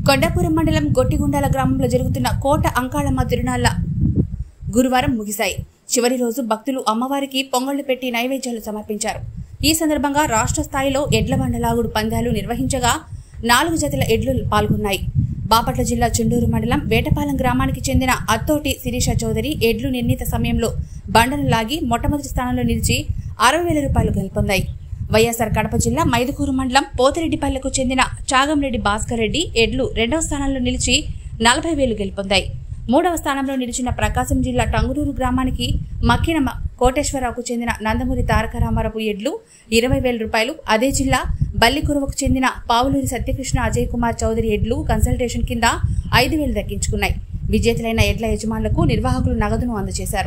కొండాపురం మండలం గొట్టిగుండాల గ్రామంలో జరుగుతున్న కోట అంకాళమ్మ తిరునాళ్ల గురువారం ముగిశాయి చివరి రోజు భక్తులు అమ్మవారికి పొంగళ్లు పెట్టి నైవేద్యాలు సమర్పించారు ఈ సందర్భంగా రాష్ట్ర స్థాయిలో ఎడ్ల బండలాగుడు పందాలు నిర్వహించగా నాలుగు జతల ఎడ్లు పాల్గొన్నాయి బాపట్ల జిల్లా చుండూరు మండలం వేటపాలెం గ్రామానికి చెందిన అత్తోటి శిరీష చౌదరి ఎడ్లు నిర్ణీత సమయంలో బండను లాగి మొట్టమొదటి స్థానంలో నిలిచి అరవై వేల రూపాయలు గెలుపొందాయి వైఎస్ఆర్ కడప జిల్లా మైదుకూరు మండలం పోతిరెడ్డిపల్లెకు చెందిన చాగంరెడ్డి భాస్కర్ రెడ్డి ఎడ్లు రెండవ స్థానంలో నిలిచి నలభై వేలు గెలుపొందాయి మూడవ స్థానంలో నిలిచిన ప్రకాశం జిల్లా టంగులూరు గ్రామానికి మక్కిన మ- కోటేశ్వరరావుకు చెందిన నందమూరి తారక రామారావు ఎడ్లు ఇరవై వేల రూపాయలు అదే జిల్లా బల్లికురువకు చెందిన పావులూరి సత్యకృష్ణ అజయ్ కుమార్ చౌదరి ఎడ్లు కన్సల్టేషన్ కింద ఐదు వేలు దక్కించుకున్నాయి విజేతలైన ఎడ్ల యజమానులకు నిర్వాహకులు నగదును అందజేశారు